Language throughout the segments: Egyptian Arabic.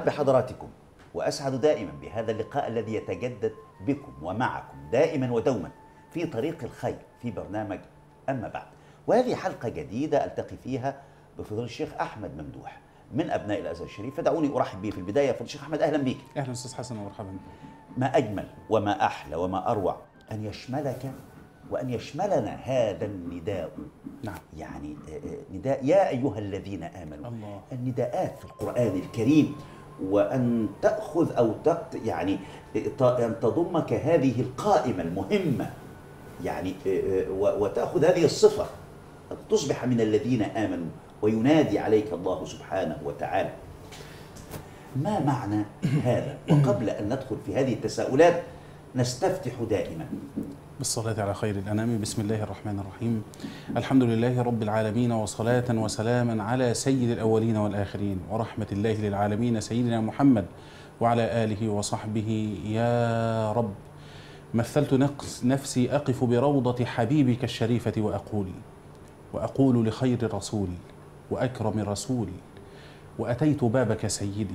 أرحب بحضراتكم وأسعد دائما بهذا اللقاء الذي يتجدد بكم ومعكم دائما ودوما في طريق الخير في برنامج أما بعد وهذه حلقة جديدة ألتقي فيها بفضيلة الشيخ أحمد ممدوح من أبناء الأزهر الشريف فدعوني أرحب به في البداية فضيلة الشيخ أحمد أهلا بك اهلا استاذ حسن ومرحبا ما أجمل وما أحلى وما أروع أن يشملك وأن يشملنا هذا النداء نعم يعني آه، آه، نداء يا أيها الذين آمنوا الله. النداءات في القرآن الكريم وأن تأخذ أو تقت يعني ت- أن تضمك هذه القائمة المهمة يعني آه، آه، و- وتأخذ هذه الصفة أن تصبح من الذين آمنوا وينادي عليك الله سبحانه وتعالى ما معنى هذا وقبل أن ندخل في هذه التساؤلات نستفتح دائما بالصلاة على خير الأنام بسم الله الرحمن الرحيم الحمد لله رب العالمين وصلاة وسلاما على سيد الأولين والآخرين ورحمة الله للعالمين سيدنا محمد وعلى آله وصحبه يا رب مثلت نقص نفسي أقف بروضة حبيبك الشريفة وأقول وأقول لخير الرسول وأكرم الرسول وأتيت بابك سيدي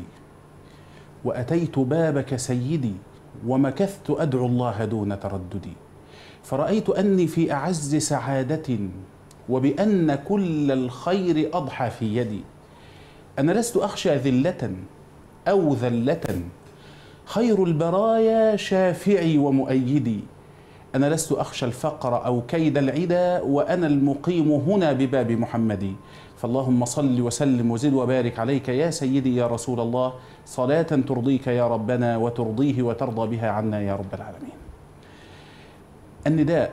واتيت بابك سيدي ومكثت ادعو الله دون تردد فرايت اني في اعز سعاده وبان كل الخير اضحى في يدي انا لست اخشى ذله او ذله خير البرايا شافعي ومؤيدي انا لست اخشى الفقر او كيد العدا وانا المقيم هنا بباب محمد فاللهم صل وسلم وزد وبارك عليك يا سيدي يا رسول الله صلاه ترضيك يا ربنا وترضيه وترضى بها عنا يا رب العالمين النداء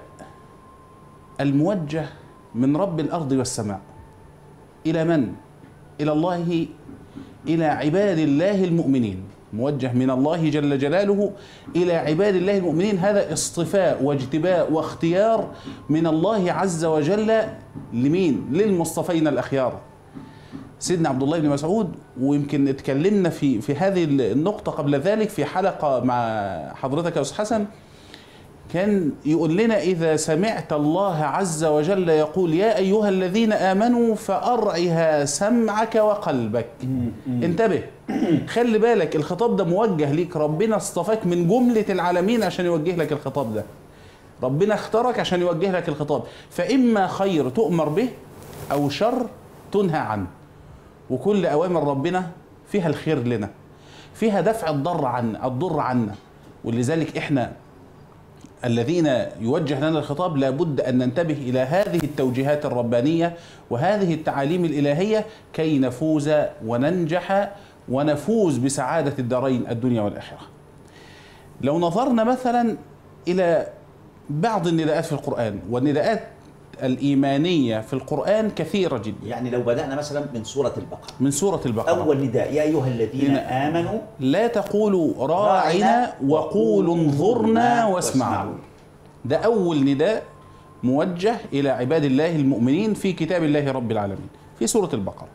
الموجه من رب الارض والسماء الى من الى الله الى عباد الله المؤمنين موجه من الله جل جلاله الى عباد الله المؤمنين هذا اصطفاء واجتباء واختيار من الله عز وجل لمين للمصطفين الاخيار سيدنا عبد الله بن مسعود ويمكن اتكلمنا في في هذه النقطه قبل ذلك في حلقه مع حضرتك يا استاذ حسن كان يقول لنا إذا سمعت الله عز وجل يقول يا أيها الذين آمنوا فأرعها سمعك وقلبك انتبه خلي بالك الخطاب ده موجه ليك ربنا اصطفاك من جملة العالمين عشان يوجه لك الخطاب ده ربنا اختارك عشان يوجه لك الخطاب فإما خير تؤمر به أو شر تنهى عنه وكل أوامر ربنا فيها الخير لنا فيها دفع الضر عنا الضر عنا ولذلك احنا الذين يوجه لنا الخطاب لابد ان ننتبه الى هذه التوجيهات الربانيه وهذه التعاليم الالهيه كي نفوز وننجح ونفوز بسعاده الدارين الدنيا والاخره. لو نظرنا مثلا الى بعض النداءات في القران والنداءات الايمانيه في القران كثيره جدا يعني لو بدأنا مثلا من سورة البقرة من سوره البقره أول نداء يا أيها الذين هنا. آمنوا لا تقولوا راعنا وقولوا انظرنا واسمعوا ده أول نداء موجه إلى عباد الله المؤمنين في كتاب الله رب العالمين في سورة البقرة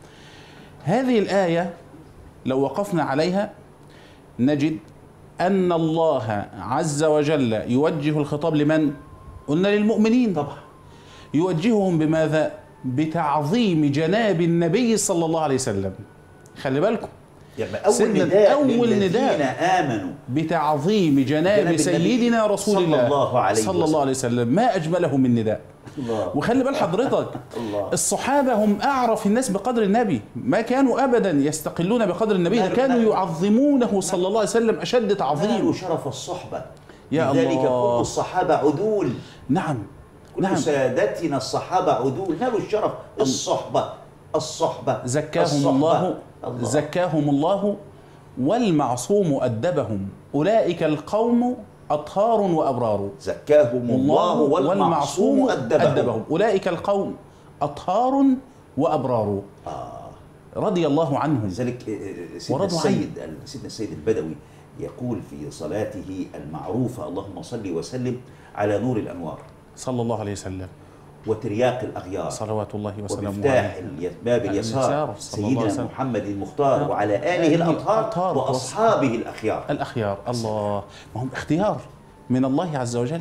هذه الآية لو وقفنا عليها نجد أن الله عز وجل يوجه الخطاب لمن؟ قلنا للمؤمنين طبعا يوجههم بماذا؟ بتعظيم جناب النبي صلى الله عليه وسلم خلي بالكم يعني أول سيدنا نداء أول للذين نداء. آمنوا بتعظيم جناب, جناب النبي سيدنا رسول صلى الله الله عليه صلى وسلم. الله عليه وسلم ما أجمله من نداء الله وخلي بال حضرتك الله الصحابة هم أعرف الناس بقدر النبي ما كانوا أبدا يستقلون بقدر النبي ده ماله- كانوا ماله. يعظمونه صلى الله عليه وسلم أشد نالوا تعظيم شرف الصحبة يا لذلك الله. كل الصحابة عدول نعم كل نعم سادتنا الصحابة عدول نالوا الشرف الصحبة الصحبة زكاهم الصحبة. الله الله. زكاهم الله والمعصوم أدبهم أولئك القوم أطهار وأبرار زكاهم الله والمعصوم أدبهم أدبهم أولئك القوم أطهار وأبرار آه. رضي الله عنهم لذلك آه، سيدنا ورضوا السيد سيدنا السيد البدوي يقول في صلاته المعروفة اللهم صل وسلم على نور الأنوار صلى الله عليه وسلم وترياق الأغيار صلوات الله وسلامه ومفتاح عليه الي- باب اليسار اليسار صلى الله عليه سيدنا وسلم. محمد المختار آه. وعلى آله آله الأطهار الأطهار وأصحابه الأخيار الأخيار الله ما هم اختيار من الله عز وجل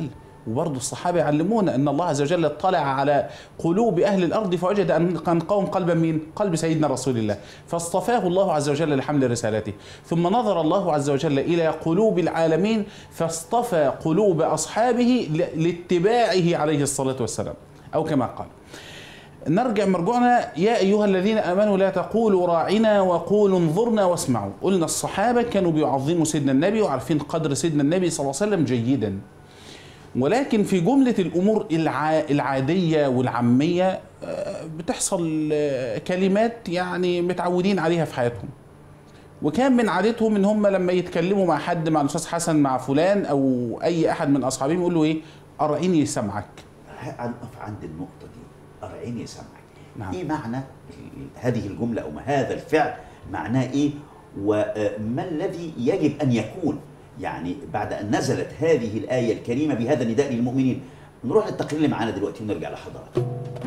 وبرضه الصحابة يعلمونا أن الله عز وجل اطلع على قلوب أهل الأرض فوجد أن كان قوم قلبا مين؟ قلب سيدنا رسول الله فاصطفاه الله عز وجل لحمل رسالته ثم نظر الله عز وجل إلى قلوب العالمين فاصطفى قلوب أصحابه ل- لاتباعه عليه الصلاة والسلام أو كما قال نرجع مرجوعنا يا أيها الذين آمنوا لا تقولوا راعنا وقولوا انظرنا واسمعوا قلنا الصحابة كانوا بيعظموا سيدنا النبي وعارفين قدر سيدنا النبي صلى الله عليه وسلم جيدا ولكن في جملة الأمور الع... العادية والعامية آه، بتحصل آه، كلمات يعني متعودين عليها في حياتهم وكان من عادتهم ان هم لما يتكلموا مع حد مع الاستاذ حسن مع فلان او اي احد من اصحابهم يقول له ايه ارعيني سمعك هنقف عند النقطة دي أرعيني سمعك نعم. إيه معنى هذه الجملة أو ما هذا الفعل معناه إيه وما الذي يجب أن يكون يعني بعد أن نزلت هذه الآية الكريمة بهذا النداء للمؤمنين نروح للتقرير اللي معانا دلوقتي ونرجع لحضراتكم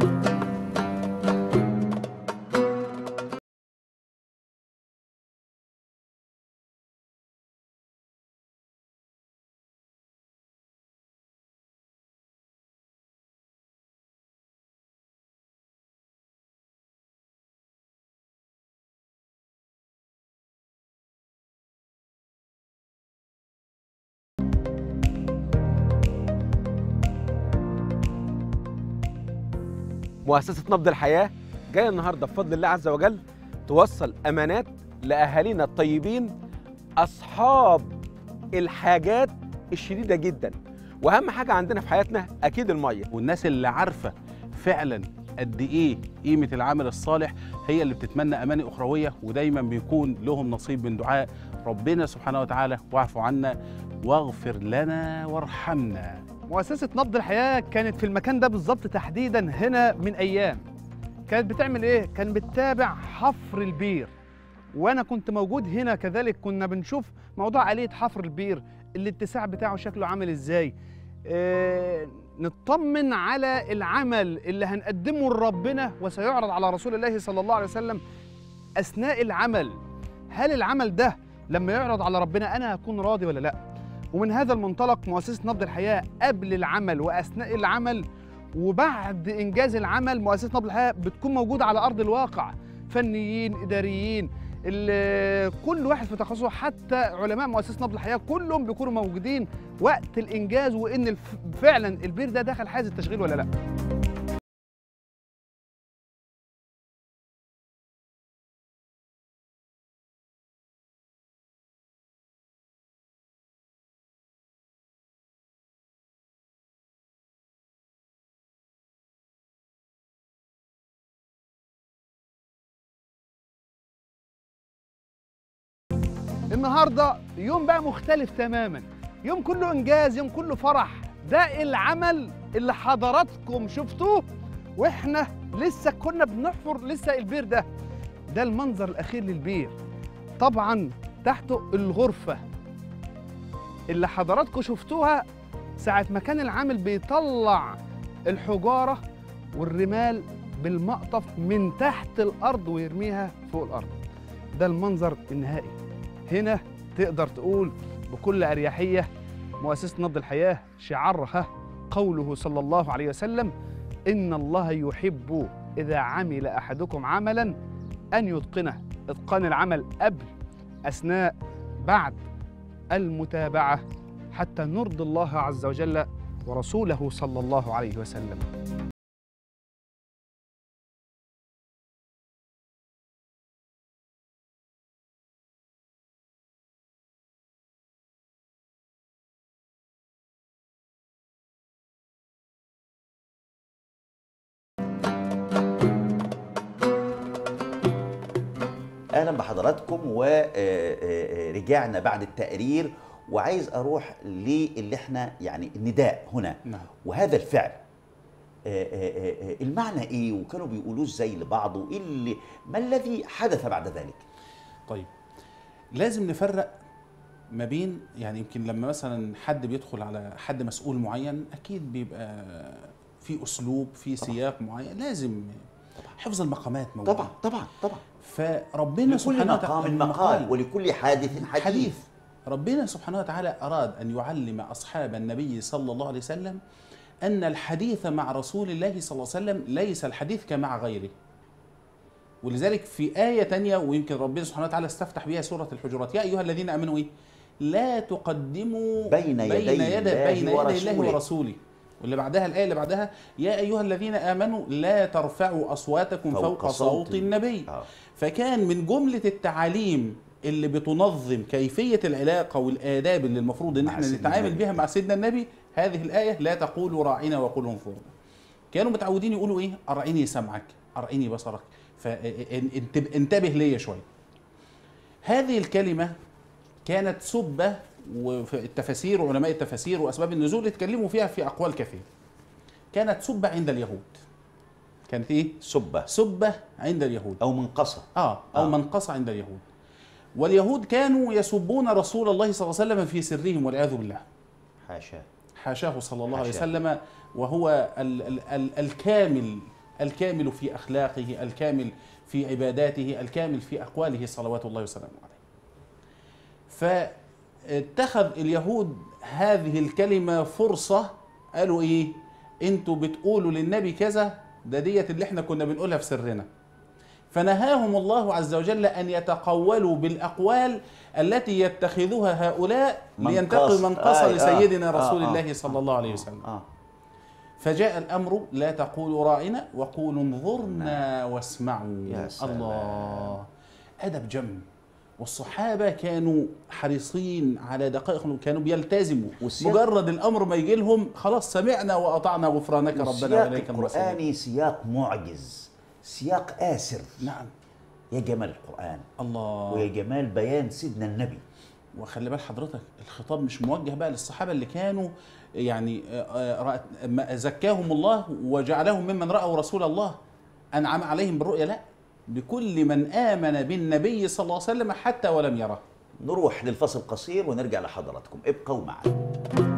مؤسسة نبض الحياة جاية النهاردة بفضل الله عز وجل توصل أمانات لأهالينا الطيبين أصحاب الحاجات الشديدة جدا وأهم حاجة عندنا في حياتنا أكيد المية والناس اللي عارفه فعلا قد ايه قيمه العمل الصالح هي اللي بتتمنى اماني اخرويه ودايما بيكون لهم نصيب من دعاء ربنا سبحانه وتعالى واعف عنا واغفر لنا وارحمنا مؤسسة نبض الحياة كانت في المكان ده بالظبط تحديدا هنا من أيام كانت بتعمل إيه؟ كان بتتابع حفر البير وأنا كنت موجود هنا كذلك كنا بنشوف موضوع آلية حفر البير الاتساع بتاعه شكله عامل إزاي آه نطمن على العمل اللي هنقدمه لربنا وسيعرض على رسول الله صلى الله عليه وسلم أثناء العمل هل العمل ده لما يعرض على ربنا أنا هكون راضي ولا لأ؟ ومن هذا المنطلق مؤسسة نبض الحياة قبل العمل وأثناء العمل وبعد إنجاز العمل مؤسسة نبض الحياة بتكون موجودة على أرض الواقع فنيين إداريين ال- كل واحد في تخصصه حتى علماء مؤسسة نبض الحياة كلهم بيكونوا موجودين وقت الإنجاز وإن الف- فعلا البير ده دخل حيز التشغيل ولا لأ النهارده يوم بقى مختلف تماما يوم كله انجاز يوم كله فرح ده العمل اللي حضراتكم شفتوه واحنا لسه كنا بنحفر لسه البير ده ده المنظر الاخير للبير طبعا تحته الغرفه اللي حضراتكم شفتوها ساعه ما كان العامل بيطلع الحجاره والرمال بالمقطف من تحت الارض ويرميها فوق الارض ده المنظر النهائي هنا تقدر تقول بكل أريحية مؤسسة نبض الحياة شعارها قوله صلى الله عليه وسلم إن الله يحب إذا عمل أحدكم عملا أن يتقنه إتقان العمل قبل أثناء بعد المتابعة حتى نرضي الله عز وجل ورسوله صلى الله عليه وسلم اهلا بحضراتكم ورجعنا بعد التقرير وعايز اروح للي احنا يعني النداء هنا نعم وهذا الفعل آه، آه، آه، المعنى ايه وكانوا بيقولوه ازاي لبعض وايه اللي ما الذي حدث بعد ذلك طيب لازم نفرق ما بين يعني يمكن لما مثلا حد بيدخل على حد مسؤول معين اكيد بيبقى في اسلوب في سياق معين لازم حفظ المقامات موجود طبعا طبعا طبعا فربنا لكل سبحانه مقام وتعالى المقال ولكل حادث حديث, حديث ربنا سبحانه وتعالى أراد أن يعلم أصحاب النبي صلى الله عليه وسلم أن الحديث مع رسول الله صلى الله عليه وسلم ليس الحديث كمع غيره ولذلك في آية تانية ويمكن ربنا سبحانه وتعالى استفتح بها سورة الحجرات يا أيها الذين آمنوا إيه؟ لا تقدموا بين يدي بين يدي, الله بين يدي الله ورسوله. ورسوله واللي بعدها الآية اللي بعدها يا أيها الذين آمنوا لا ترفعوا أصواتكم فوق, فوق فوق صوت صوت النبي آه. فكان من جملة التعاليم اللي بتنظم كيفية العلاقة والآداب اللي المفروض إن مع احنا سيدنا نتعامل النبي. بها مع سيدنا النبي هذه الآية لا تقولوا راعنا وقولوا انظرنا كانوا متعودين يقولوا إيه أرعيني سمعك أرعيني بصرك فانتبه ليا شوية هذه الكلمة كانت سبة وفي التفاسير وعلماء التفاسير وأسباب النزول اتكلموا فيها في أقوال كثيرة كانت سبة عند اليهود كانت إيه؟ سبة سبة عند اليهود أو منقصة اه او آه. منقصه عند اليهود واليهود كانوا يسبون رسول الله صلى الله عليه وسلم في سرهم والعياذ بالله حاشا حاشاه صلى الله عليه حاشاه. وسلم وهو ال ال ال الكامل الكامل في اخلاقه الكامل في عباداته الكامل في اقواله صلوات الله وسلامه عليه فاتخذ اليهود هذه الكلمه فرصه قالوا ايه انتوا بتقولوا للنبي كذا ده ديت اللي احنا كنا بنقولها في سرنا فنهاهم الله عز وجل ان يتقولوا بالاقوال التي يتخذها هؤلاء منقص. لينتقم منقصا آه، آه، لسيدنا آه، رسول آه، الله صلى الله عليه وسلم آه. فجاء الامر لا تقولوا راعنا وقولوا انظرنا واسمعوا يا سلام. الله ادب جم والصحابه كانوا حريصين على دقائق كانوا بيلتزموا والسياق- مجرد الامر ما يجي لهم خلاص سمعنا واطعنا غفرانك ربنا السياق واليك المصير القرآني سياق معجز سياق آسر نعم يا جمال القرآن الله ويا جمال بيان سيدنا النبي وخلي بال حضرتك الخطاب مش موجه بقى للصحابه اللي كانوا يعني آه، آه، رأت- ما- زكاهم الله وجعلهم ممن راوا رسول الله انعم عليهم بالرؤيا لا لكل من امن بالنبي صلى الله عليه وسلم حتى ولم يره نروح للفصل قصير ونرجع لحضراتكم ابقوا معنا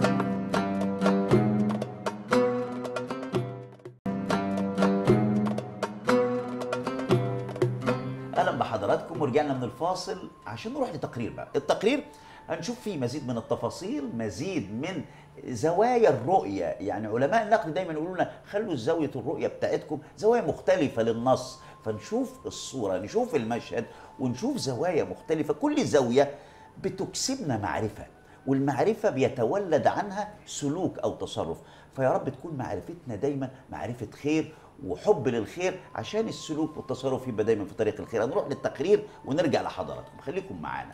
اهلا بحضراتكم ورجعنا من الفاصل عشان نروح لتقرير بقى التقرير هنشوف فيه مزيد من التفاصيل مزيد من زوايا الرؤية يعني علماء النقد دايما يقولوا لنا خلوا زاوية الرؤية بتاعتكم زوايا مختلفة للنص فنشوف الصورة نشوف المشهد ونشوف زوايا مختلفة كل زاوية بتكسبنا معرفة والمعرفة بيتولد عنها سلوك أو تصرف فيا رب تكون معرفتنا دايما معرفة خير وحب للخير عشان السلوك والتصرف يبقى دايما في طريق الخير هنروح للتقرير ونرجع لحضراتكم خليكم معانا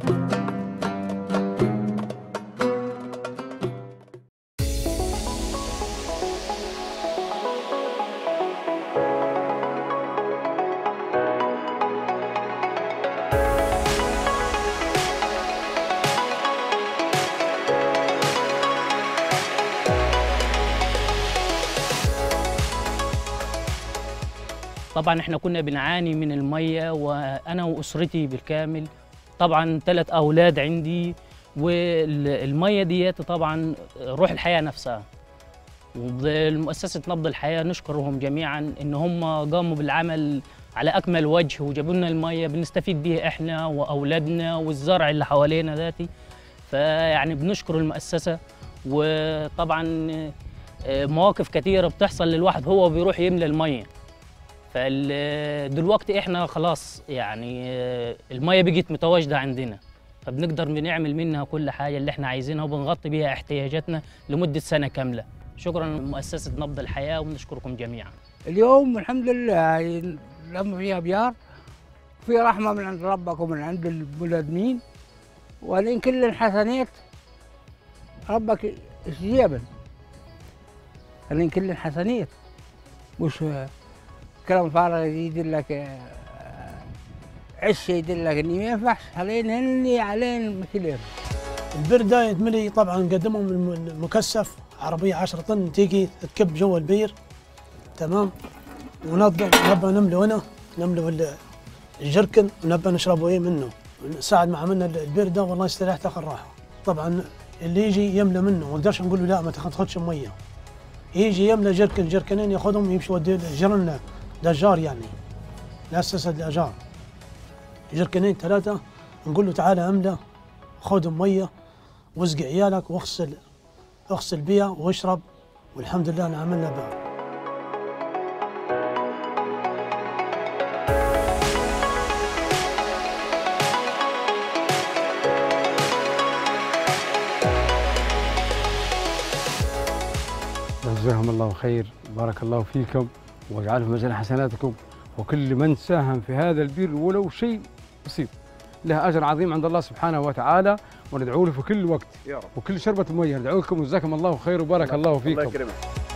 طبعا احنا كنا بنعاني من الميه وانا واسرتي بالكامل طبعا ثلاث اولاد عندي والميه ديت طبعا روح الحياه نفسها ومؤسسه نبض الحياه نشكرهم جميعا ان هم قاموا بالعمل على اكمل وجه وجابوا لنا الميه بنستفيد بيها احنا واولادنا والزرع اللي حوالينا ذاتي فيعني بنشكر المؤسسه وطبعا آه، مواقف كثيره بتحصل للواحد هو بيروح يملى الميه فدلوقتي احنا خلاص يعني آه، الميه بقت متواجده عندنا فبنقدر بنعمل منها كل حاجه اللي احنا عايزينها وبنغطي بيها احتياجاتنا لمده سنه كامله شكرا لمؤسسه نبض الحياه ونشكركم جميعا اليوم الحمد لله لما فيها بيار في رحمة من عند ربك ومن عند البلدمين وإن كل الحسنات ربك استجابا إن كل الحسنات مش كلام فارغ يدلك آه، عش يدلك إني ما ينفعش علينا اللي علينا المثلين البير ده يتملي طبعا قدمهم الم- المكثف عربية 10 طن تيجي تكب جوا البير تمام ونضف نبى نملوا هنا نملوا ال- الجركن ونبى نشربوا ايه منه ساعد ما عملنا البير ده والله استريحت اخر راحه طبعا اللي يجي يملى منه ما نقدرش نقول له لا ما تاخذش ميه يجي يملى جركن جركنين ياخذهم يمشي يودي جرن دجار يعني مؤسسة الأجار جركنين ثلاثة نقول له تعالى املى خذ ميه واسقي عيالك واغسل اغسل بيها واشرب والحمد لله أنا عملنا بها جزاهم الله خير بارك الله فيكم واجعله في ميزان حسناتكم وكل من ساهم في هذا البر ولو شيء بسيط له اجر عظيم عند الله سبحانه وتعالى وندعو له في كل وقت يا رب وكل شربة مية ندعو لكم وجزاكم الله خير وبارك الله الله فيكم يكرمك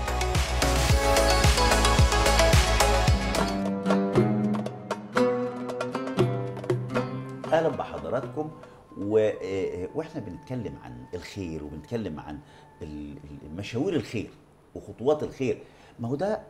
اهلا بحضراتكم و... آه، واحنا بنتكلم عن الخير وبنتكلم عن ال- ال- مشاوير الخير وخطوات الخير ما هو ده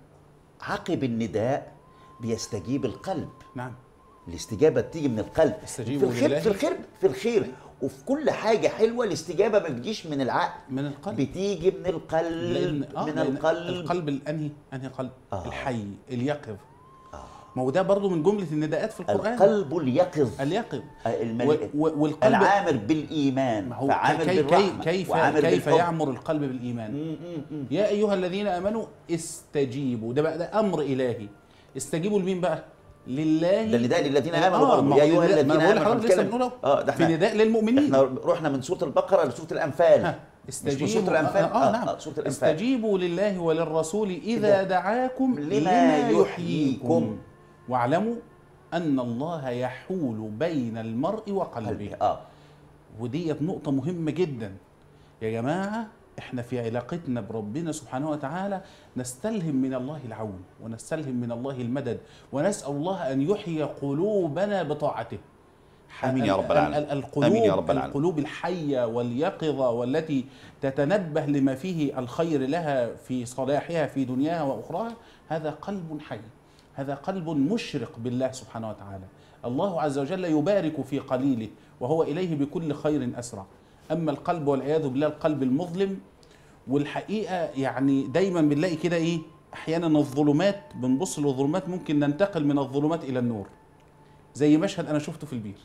عقب النداء بيستجيب القلب نعم الاستجابه بتيجي من القلب استجيبوا في الخير لله. في الخير في الخير وفي كل حاجه حلوه الاستجابه ما بتجيش من العقل من القلب بتيجي من القلب لأن آه من لأن القلب القلب الأنهي أنهي قلب آه. الحي اليقظ ما هو ده برضه من جملة النداءات في القرآن القلب اليقظ اليقظ الملك و- و- والقلب العامر بالايمان ما هو فعامر كي كي بالرحمه كيف وعامر كيف بالحب. يعمر القلب بالإيمان م- م- م. يا أيها الذين آمنوا استجيبوا ده بقى ده أمر إلهي استجيبوا لمين بقى؟ لله ده النداء للذين امنوا آه برضه ما يا هو ايها النداء- ما الذين أنا بقول امنوا لحضرتك لسه بنتكلم- بنقوله اه ده في احنا نداء للمؤمنين احنا رحنا من سوره البقره لسوره الانفال ها، مش استجيبوا من سوره الانفال آه, آه نعم سوره الانفال استجيبوا لله وللرسول إذا إذا دعاكم لما لما يحييكم. يحييكم واعلموا أن الله يحول بين المرء وقلبه قلبي اه وديت نقطة مهمة جدا يا جماعة احنا في علاقتنا بربنا سبحانه وتعالى نستلهم من الله العون ونستلهم من الله المدد ونسأل الله أن يحيي قلوبنا بطاعته آمين يا رب العالمين. ال- ال- القلوب آمين يا رب العالمين. القلوب الحية واليقظة والتي تتنبه لما فيه الخير لها في صلاحها في دنياها وأخراها هذا قلب حي هذا قلب مشرق بالله سبحانه وتعالى الله عز وجل يبارك في قليله وهو إليه بكل خير أسرع أما القلب والعياذ بالله القلب المظلم والحقيقة يعني دايما بنلاقي كده إيه أحيانا الظلمات بنبص للظلمات ممكن ننتقل من الظلمات إلى النور زي مشهد أنا شفته في البير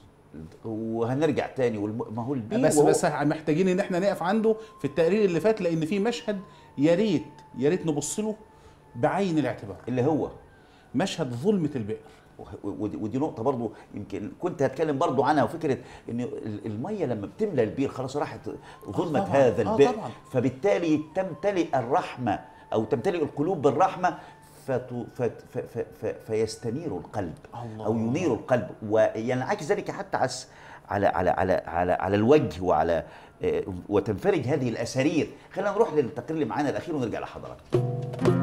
وهنرجع تاني والم... ما هو البير بس وهو- بس محتاجين ان احنا نقف عنده في التقرير اللي فات لان في مشهد يا ريت يا ريت نبص له بعين الاعتبار اللي هو مشهد ظلمه البئر وه- ودي, ودي نقطة برضو يمكن كنت هتكلم برضو عنها وفكرة ان ال- المية لما بتملى البير خلاص راحت ظلمة طبعاً. هذا آه البئر طبعاً. فبالتالي تمتلئ الرحمة او تمتلئ القلوب بالرحمة فت- فت- ف- ف- ف- فيستنير القلب الله. او ينير القلب وينعكس ذلك حتى على الس- على على على على, على الوجه وعلى آه، وتنفرج هذه الاسارير خلينا نروح للتقرير اللي معانا الاخير ونرجع لحضراتكم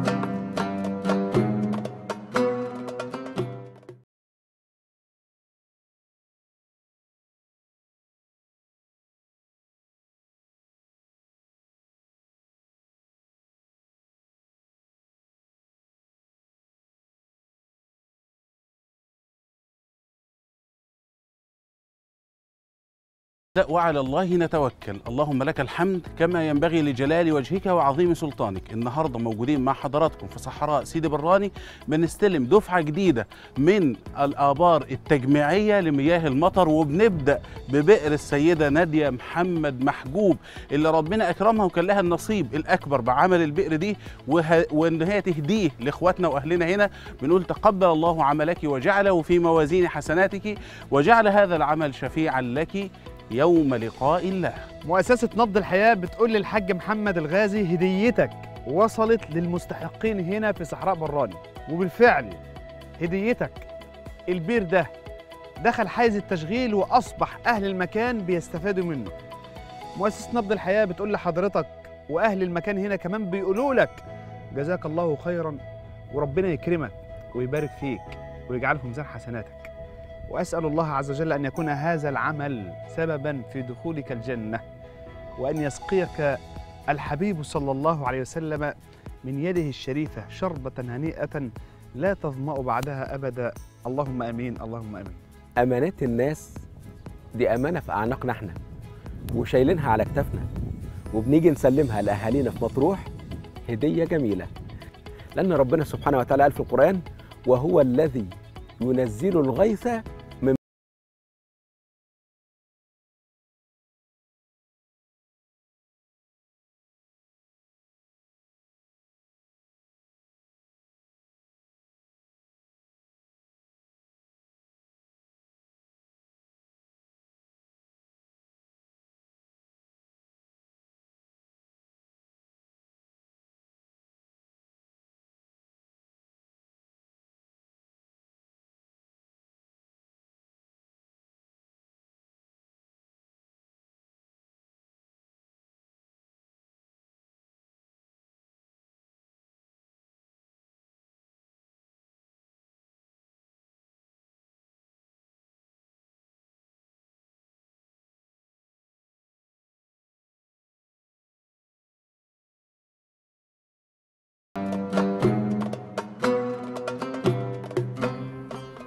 وعلى الله نتوكل اللهم لك الحمد كما ينبغي لجلال وجهك وعظيم سلطانك النهارده موجودين مع حضراتكم في صحراء سيدي براني بنستلم دفعه جديده من الابار التجميعيه لمياه المطر وبنبدا ببئر السيده ناديه محمد محجوب اللي ربنا اكرمها وكان لها النصيب الاكبر بعمل البئر دي وه... وان هي تهديه لاخواتنا واهلنا هنا بنقول تقبل الله عملك وجعله في موازين حسناتك وجعل هذا العمل شفيعا لك يوم لقاء الله مؤسسة نبض الحياة بتقول للحاج محمد الغازي هديتك وصلت للمستحقين هنا في صحراء براني وبالفعل هديتك البير ده دخل حيز التشغيل وأصبح أهل المكان بيستفادوا منه مؤسسة نبض الحياة بتقول لحضرتك وأهل المكان هنا كمان بيقولوا لك جزاك الله خيرا وربنا يكرمك ويبارك فيك ويجعله في ميزان حسناتك واسال الله عز وجل ان يكون هذا العمل سببا في دخولك الجنه وان يسقيك الحبيب صلى الله عليه وسلم من يده الشريفه شربه هنيئه لا تظما بعدها ابدا اللهم امين اللهم امين امانات الناس دي امانه في اعناقنا احنا وشايلينها على كتافنا وبنيجي نسلمها لاهالينا في مطروح هديه جميله لان ربنا سبحانه وتعالى قال في القران وهو الذي ينزل الغيث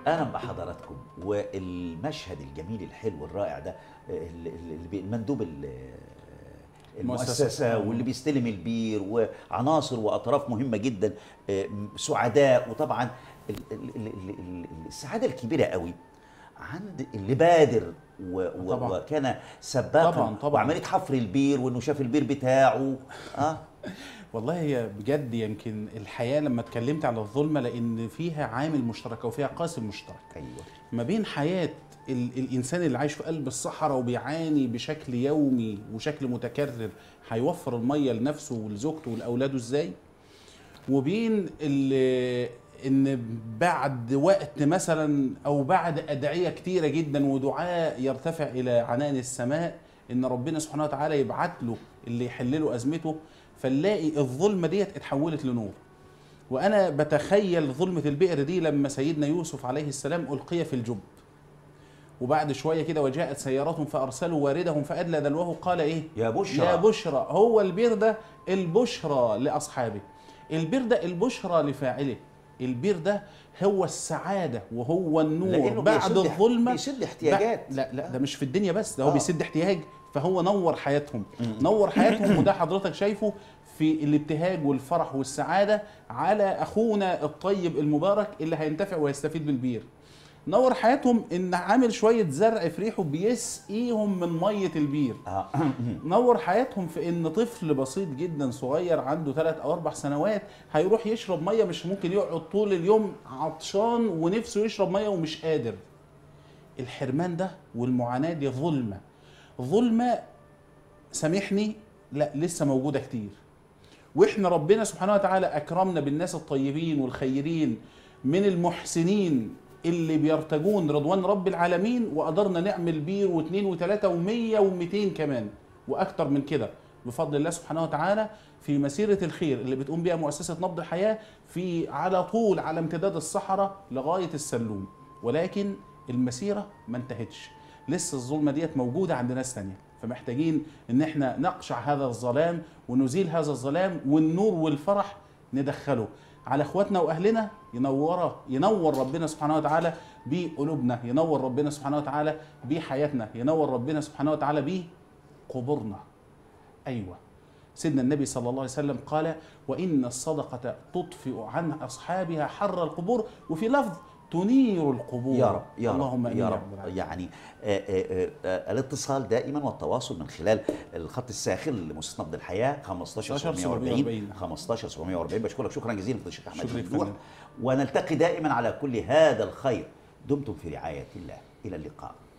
اهلا بحضراتكم والمشهد الجميل الحلو الرائع ده ال- ال- اللي بي- المندوب ال- المؤسسة. المؤسسه واللي بيستلم البير وعناصر واطراف مهمه جدا آه، سعداء وطبعا ال- ال- ال- ال- ال- السعاده الكبيره قوي عند اللي بادر و و طبعاً. وكان سباقا طبعاً، طبعاً. وعمليه حفر البير وانه شاف البير بتاعه اه والله هي بجد يمكن الحياه لما اتكلمت على الظلمه لان فيها عامل مشترك وفيها قاسم مشترك ايوه ما بين حياه ال الانسان اللي عايش في قلب الصحراء وبيعاني بشكل يومي وشكل متكرر هيوفر الميه لنفسه ولزوجته ولاولاده ازاي وبين ال- ان بعد وقت مثلا او بعد ادعيه كتيره جدا ودعاء يرتفع الى عنان السماء ان ربنا سبحانه وتعالى يبعت له اللي يحل له ازمته فنلاقي الظلمه ديت اتحولت لنور وانا بتخيل ظلمه البئر دي لما سيدنا يوسف عليه السلام القي في الجب وبعد شويه كده وجاءت سيارة فارسلوا واردهم فادلى دلوه قال ايه يا بشرى يا بشرى هو البير ده البشرى لاصحابه البير ده البشرى لفاعله البير ده هو السعاده وهو النور لأنه بعد بيسد- الظلمه بيسد احتياجات. لا لا ده مش في الدنيا بس ده هو آه. بيسد احتياج فهو نور حياتهم نور حياتهم وده حضرتك شايفه في الابتهاج والفرح والسعاده على اخونا الطيب المبارك اللي هينتفع ويستفيد بالبير نور حياتهم ان عامل شويه زرع في ريحه بيسقيهم من ميه البير آه. نور حياتهم في ان طفل بسيط جدا صغير عنده ثلاث او اربع سنوات هيروح يشرب ميه مش ممكن يقعد طول اليوم عطشان ونفسه يشرب ميه ومش قادر الحرمان ده والمعاناه دي ظلمه ظلمه سامحني لا لسه موجوده كتير واحنا ربنا سبحانه وتعالى اكرمنا بالناس الطيبين والخيرين من المحسنين اللي بيرتجون رضوان رب العالمين وقدرنا نعمل بير واثنين وثلاثة ومية ومئتين كمان وأكتر من كده بفضل الله سبحانه وتعالى في مسيرة الخير اللي بتقوم بها مؤسسة نبض الحياة في على طول على امتداد الصحراء لغاية السلوم ولكن المسيرة ما انتهتش لسه الظلمة ديت موجودة عند ناس تانية فمحتاجين ان احنا نقشع هذا الظلام ونزيل هذا الظلام والنور والفرح ندخله على اخواتنا واهلنا ينور ينور ربنا سبحانه وتعالى بقلوبنا ينور ربنا سبحانه وتعالى بحياتنا ينور ربنا سبحانه وتعالى بقبورنا ايوه سيدنا النبي صلى الله عليه وسلم قال وان الصدقه تطفئ عن اصحابها حر القبور وفي لفظ تنير القبور يا رب يا رب اللهم امين يا يا رب رب العالمين. يعني آه، آه، آه، الاتصال دائما والتواصل من خلال الخط الساخن لمؤسسه نبض الحياه 15 740 740. 15 740 بشكرك شكرا جزيلا فضيله الشيخ احمد شكرا ممدوح فندم. ونلتقي دائما على كل هذا الخير دمتم في رعايه الله الى اللقاء